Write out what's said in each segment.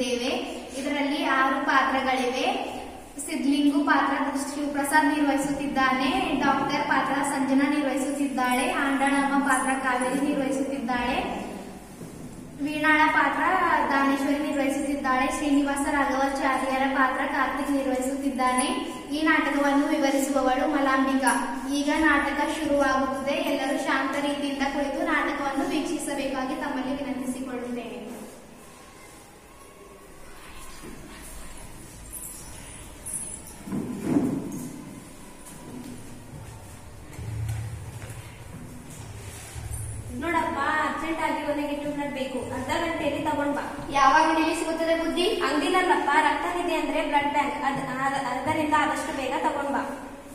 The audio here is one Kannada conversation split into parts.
ಇದ್ದೇವೆ ಇದರಲ್ಲಿ ಆರು ಪಾತ್ರಗಳಿವೆ ಸಿದ್ಲಿಂಗು ಪಾತ್ರ ಶಿವಪ್ರಸಾದ್ ನಿರ್ವಹಿಸುತ್ತಿದ್ದಾನೆ ಡಾಕ್ಟರ್ ಪಾತ್ರ ಸಂಜನಾ ನಿರ್ವಹಿಸುತ್ತಿದ್ದಾಳೆ ಆಂಡಳಮ್ಮ ಪಾತ್ರ ಕಾವೇರಿ ನಿರ್ವಹಿಸುತ್ತಿದ್ದಾಳೆ ವೀಣಾಳ ಪಾತ್ರ ದಾನೇಶ್ವರಿ ನಿರ್ವಹಿಸುತ್ತಿದ್ದಾಳೆ ಶ್ರೀನಿವಾಸ ರಾಘವಾಚಾರ್ಯರ ಪಾತ್ರ ಕಾರ್ತಿಕ್ ನಿರ್ವಹಿಸುತ್ತಿದ್ದಾನೆ ಈ ನಾಟಕವನ್ನು ವಿವರಿಸುವವಳು ಮಲಾಂಬಿಕಾ ಈಗ ನಾಟಕ ಶುರುವಾಗುತ್ತದೆ ಎಲ್ಲರೂ ಶಾಂತ ರೀತಿಯಿಂದ ಕುಳಿತು ನಾಟಕವನ್ನು ವೀಕ್ಷಿಸಬೇಕಾಗಿ ತಮ್ಮಲ್ಲಿ ವಿನಂತಿಸಿಕೊಳ್ಳುತ್ತೇನೆ ನೋಡಪ್ಪ ಅರ್ಜೆಂಟ್ ಆಗಿ ಒಂದು ನೆಗೆಟಿವ್ ಬ್ಲಡ್ ಬೇಕು ಅರ್ಧ ಗಂಟೆಯಲ್ಲಿ ತಗೊಂಡ್ ಬಾ ಯಾವಾಗ ನಿಲ್ಲಿ ಸಿಗುತ್ತದೆ ಬುದ್ಧಿ ಹಂಗಿಲ್ಲಲ್ಲಪ್ಪ ರಕ್ತನಿಧಿ ಅಂದ್ರೆ ಬ್ಲಡ್ ಬ್ಯಾಂಕ್ ಅದ್ ಅದ್- ಅದರಿಂದ ಆದಷ್ಟು ಬೇಗ ತಗೊಂಡ್ ಬಾ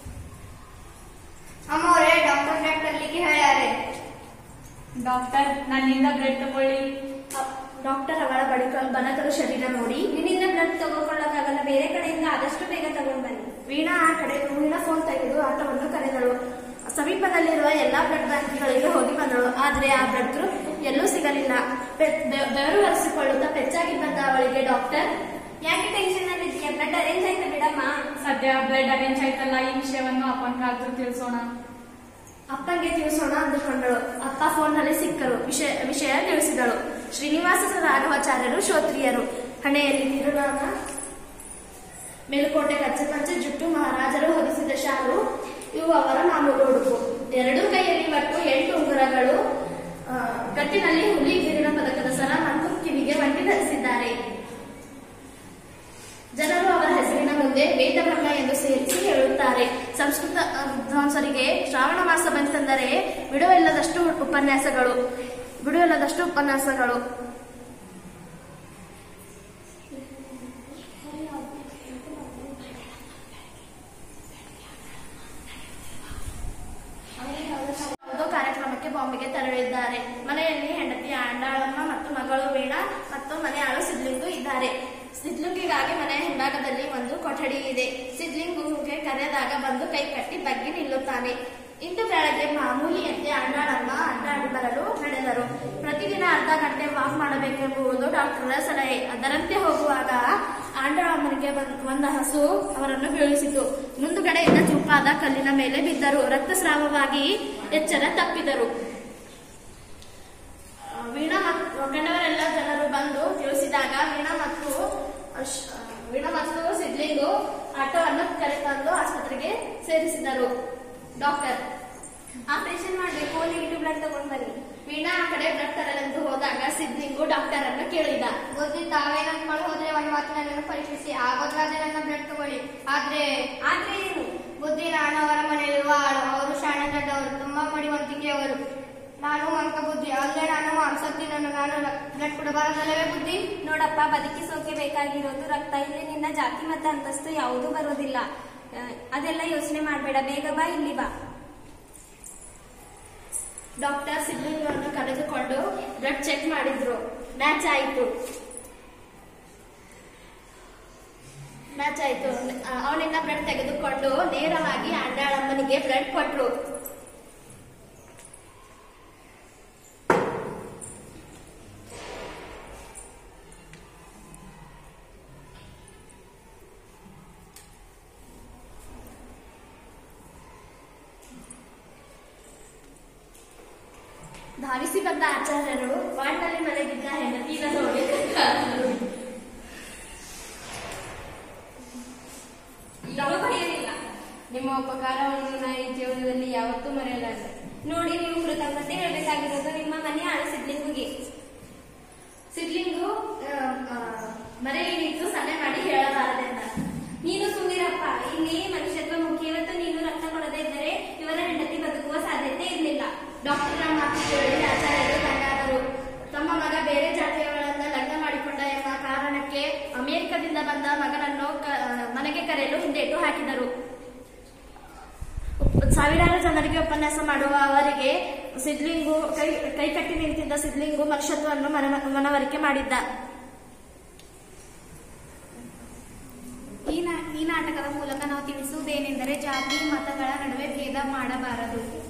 ಅಮ್ಮವರೇ ಡಾಕ್ಟರ್ ಬ್ಲಡ್ ತರಲಿಕ್ಕೆ ಹೇಳ್ಯಾರೆ ಡಾಕ್ಟರ್ ನನ್ನಿಂದ ಬ್ಲಡ್ ತಗೊಳ್ಳಿ ಡಾಕ್ಟರ್ ಅವಳ ಬಳಿಕ ಬಲಕರು ಶರೀರ ನೋಡಿ ನಿನ್ನಿಂದ ಬ್ಲಡ್ ತಗೋಕೊಳ್ಳಕ್ಕಾಗಲ್ಲ ಬೇರೆ ಕಡೆಯಿಂದ ಆದಷ್ಟು ಬೇಗ ತಗೊಂಡ್ ಬನ್ನಿ ವೀಣಾ ಆ ಕಡೆ ವೀಣಾ ಫೋನ್ ತೆಗೆದು ಆಟವನ್ನು ಕರೆದಳು ಸಮೀಪದಲ್ಲಿರುವ ಎಲ್ಲಾ ಬ್ಲಡ್ ಬ್ಯಾಂಕ್ಗಳಿಗೆ ಹೋಗಿ ಬಂದಳು ಆದ್ರೆ ಆ ಬ್ಲಡ್ ಗ್ರೂಪ್ ಎಲ್ಲೂ ಸಿಗಲಿಲ್ಲ ಬೆ- ಬೆ- ಬೆವರು ಒರೆಸಿಕೊಳ್ಳುತ್ತಾ ಪೆಚ್ಚಾಗಿ ಬಂದ ಅವಳಿಗೆ ಡಾಕ್ಟರ್ ಯಾಕೆ ಟೆನ್ಷನ್ ಅಲ್ಲಿ ಇದೆಯಾ ಬ್ಲಡ್ ಅರೇಂಜ್ ಆಯ್ತಾ ಬಿಡಮ್ಮ ಸದ್ಯ ಬ್ಲಡ್ ಅರೇಂಜ್ ಆಯ್ತಲ್ಲ ಈ ವಿಷಯವನ್ನು ಅಪ್ಪನ ಕಾಲದಲ್ಲಿ ತಿಳಿಸೋಣ ಅಪ್ಪಂಗೆ ತಿಳಿಸೋಣ ಅಂದುಕೊಂಡಳು ಅಪ್ಪ ಫೋನ್ನಲ್ಲಿ ಸಿಕ್ಕರು ವಿಷಯ ವಿಷಯ ತಿಳಿಸಿದಳು ಶ್ರೀನಿವಾಸ ರಾಘವಾಚಾರ್ಯರು ಶ್ರೋತ್ರಿಯರು ಹಣೆಯಲ್ಲಿ ತಿರುನಾಮ ಮೇಲುಕೋಟೆ ಕಚ್ಚೆ ಪಂಚೆ ಜುಟ್ಟು ಮಹಾರಾಜರು ಹೊದಿಸಿದ ಶಾಲು ಇವು ಅವರ ಮಾಮೂಲು ಉಡುಪು ಎರಡೂ ಕೈಯಲ್ಲಿ ಒಟ್ಟು ಎಂಟು ಉಂಗುರಗಳು ಆ, ಕಟ್ಟಿನಲ್ಲಿ ಹುಲಿ ಗಿರಿನ ಪದಕದ ಸರ ಮತ್ತು ಕಿವಿಗೆ ಒಂಟಿ ಧರಿಸಿದ್ದಾರೆ ಜನರು ಅವರ ಹೆಸರಿನ ಮುಂದೆ ವೇದ ಬ್ರಹ್ಮ ಎಂದು ಸೇರಿಸಿ ಹೇಳುತ್ತಾರೆ ಸಂಸ್ಕೃತ ಆ, ವಿದ್ವಾಂಸರಿಗೆ ಶ್ರಾವಣ ಮಾಸ ಬಂತೆಂದರೆ ಬಿಡುವಿಲ್ಲದಷ್ಟು ಉಪನ್ಯಾಸಗಳು ಬಿಡುವಿಲ್ಲದಷ್ಟು ಉಪನ್ಯಾಸಗಳು ಯಾವುದೋ ಕಾರ್ಯಕ್ರಮಕ್ಕೆ ಬಾಂಬೆಗೆ ತೆರಳಿದ್ದಾರೆ ಮನೆಯಲ್ಲಿ ಹೆಂಡತಿ ಆಂಡಾಳಮ್ಮ ಮತ್ತು ಮಗಳು ವೀಣಾ ಮತ್ತು ಮನೆಯಾಳು ಸಿದ್ಲಿಂಗು ಇದ್ದಾರೆ ಸಿದ್ಲಿಂಗಿಗಾಗಿ ಮನೆಯ ಹಿಂಭಾಗದಲ್ಲಿ ಒಂದು ಕೊಠಡಿ ಇದೆ ಸಿದ್ಲಿಂಗುಗೆ ಕರೆದಾಗ ಬಂದು ಕೈ ಕಟ್ಟಿ ಬಗ್ಗಿ ನಿಲ್ಲುತ್ತಾನೆ ಇಂದು ಬೆಳಗ್ಗೆ ಮಾಮೂಲಿಯಂತೆ ಅಣ್ಣಾಳಮ್ಮ ಅಡ್ಡಾಡಿ ಬರಲು ನಡೆದರು ಪ್ರತಿದಿನ ಅರ್ಧ ಗಂಟೆ ವಾಕ್ ಮಾಡಬೇಕೆಂಬುದು ಡಾಕ್ಟರ್ ಸಲಹೆ ಅದರಂತೆ ಹೋಗುವಾಗ ಆಂಡಳಮ್ಮನಿಗೆ ಬಂದ್- ಒಂದು ಹಸು ಅವರನ್ನು ಬೀಳಿಸಿತು ಮುಂದುಗಡೆಯಿಂದ ಚುಪ್ಪಾದ ಕಲ್ಲಿನ ಮೇಲೆ ಬಿದ್ದರು ರಕ್ತಸ್ರಾವವಾಗಿ ಎಚ್ಚರ ತಪ್ಪಿದರು ಆ, ವೀಣಾ ಮತ್ತು ಕಂಡವರೆಲ್ಲ ಜನರು ಬಂದು ತಿಳಿಸಿದಾಗ ವೀಣಾ ಮತ್ತು ಅಶ್- ಆ, ವೀಣಾ ಮತ್ತು ಸಿದ್ಲಿಂಗು ಆಟೋವನ್ನು ಕರೆತಂದು ಆಸ್ಪತ್ರೆಗೆ ಸೇರಿಸಿದರು ಡಾಕ್ಟರ್ ಆಪರೇಷನ್ ಮಾಡ್ಬೇಕು ನೆಗೆಟಿವ್ ಬ್ಲಡ್ ತಗೊಂಡ್ ಬನ್ನಿ ವೀಣಾ ಆ ಕಡೆ ಬ್ಲಡ್ ತರಲೆಂದು ಹೋದಾಗ ಸಿದ್ಲಿಂಗು ಡಾಕ್ಟರ್ ಅನ್ನು ಕೇಳಿದ ಬುದ್ಧಿ ತಾವೇ ನಂಬ್ಕೊಂಡು ಹೋದ್ರೆ ಒಂದು ಮಾತು ನನ್ನನ್ನು ಪರೀಕ್ಷಿಸಿ ಆಗೋದ್ರಾದ್ರೆ ನನ್ನ ಬ್ಲಡ್ ತಗೊಳ್ಳಿ ಆದ್ರೆ ಆದ್ರೆ ಏನು ಬುದ್ಧಿ ನಾನು ಅವರ ಮನೆಯಲ್ಲಿರುವ ಆಳು ಅವರು ಶಾಣ ದೊಡ್ಡವರು ತುಂಬಾ ಮಡಿವಂತಿಕೆಯವರು ನಾನು ಮಂಕ ಬುದ್ಧಿ ಅಲ್ಲೇ ನಾನು ಮಾಂಸ ತಿನ್ನನು ನಾನು ಬ್ಲಡ್ ಕೊಡಬಾರದಲ್ಲವೇ ಬುದ್ಧಿ ನೋಡಪ್ಪ ಬದುಕಿಸೋಕೆ ಬೇಕಾಗಿರೋದು ರಕ್ತ ಇಲ್ಲಿ ನಿನ್ನ ಜಾತಿ ಮತ್ತು ಅಂತಸ್ತು ಯಾವುದೂ ಬರೋದಿಲ್ಲ ಆ, ಅದೆಲ್ಲ ಯೋಚನೆ ಮಾಡಬೇಡ ಬೇಗ ಬಾ ಇಲ್ಲಿ ಬಾ ಡಾಕ್ಟರ್ ಸಿದ್ಲಿಂಗನ್ನು ಕರೆದುಕೊಂಡು ಬ್ಲಡ್ ಚೆಕ್ ಮಾಡಿದ್ರು ಮ್ಯಾಚ್ ಆಯಿತು ಮ್ಯಾಚ್ ಆಯಿತು ಅವನಿಂದ ಬ್ಲಡ್ ತೆಗೆದುಕೊಂಡು ನೇರವಾಗಿ ಅಂಡಾಳಮ್ಮನಿಗೆ ಬ್ಲಡ್ ಕೊಟ್ರು ಧಾವಿಸಿ ಬಂದ ಆಚಾರ್ಯರು ವಾರ್ಡ್ನಲ್ಲಿ ಮಲಗಿದ್ದ ಹೆಂಡತಿನ ನೋಡಿ ಯಾವಾಗ ಭಯವಿಲ್ಲ ನಿಮ್ಮ ಉಪಕಾರವನ್ನು ನಾನು ಈ ಜೀವನದಲ್ಲಿ ಯಾವತ್ತೂ ಮರೆಯಲಾರೆ ನೋಡಿ ನೀವು ಕೃತಜ್ಞತೆ ಹೇಳ್ಬೇಕಾಗಿರೋದು ನಿಮ್ಮ ಮನೆ ಆಳು ಸಿದ್ಲಿಂಗುಗೆ ಸಿದ್ಲಿಂಗು ಆ, ಆ, ಮರೆಯಿಟ್ಟು ಸನ್ನೆ ಮಾಡಿ ಹೇಳಬಾರದೆಂದ ನೀನು ಸುಂದಿರಪ್ಪ ಇಲ್ಲಿ ಮನುಷ್ಯತ್ವ ಮುಖ್ಯ ಇವತ್ತು ನೀನು ರಕ್ತ ಕೊಡದೇ ಇದ್ದರೆ ಇವರ ಹೆಂಡತಿ ಬದುಕುವ ಸಾಧ್ಯತೆ ಇರಲಿಲ್ಲ ಡಾಕ್ಟರ್ ಮಾತು ಕೇಳಿ ಆಚಾರ್ಯರು ರಂಗಾದರು ತಮ್ಮ ಮಗ ಬೇರೆ ಜಾತಿಯವರನ್ನ ಲಗ್ನ ಮಾಡಿಕೊಂಡ ಎಂಬ ಕಾರಣಕ್ಕೆ ಅಮೆರಿಕದಿಂದ ಬಂದ ಮಗನನ್ನು ಕ- ಮನೆಗೆ ಕರೆಯಲು ಹಿಂದೇಟು ಹಾಕಿದರು ಉಪ್- ಸಾವಿರಾರು ಜನರಿಗೆ ಉಪನ್ಯಾಸ ಮಾಡುವ ಅವರಿಗೆ ಸಿದ್ಲಿಂಗು ಕೈ ಕೈ ಕಟ್ಟಿ ನಿಂತಿದ್ದ ಸಿದ್ಲಿಂಗು ಮನುಷ್ಯತ್ವವನ್ನು ಮನ- ಮನವರಿಕೆ ಮಾಡಿದ್ದ ಈ ನಾ- ಈ ನಾಟಕದ ಮೂಲಕ ನಾವು ತಿಳಿಸುವುದೇನೆಂದರೆ ಜಾತಿ ಮತಗಳ ನಡುವೆ ಭೇದ ಮಾಡಬಾರದು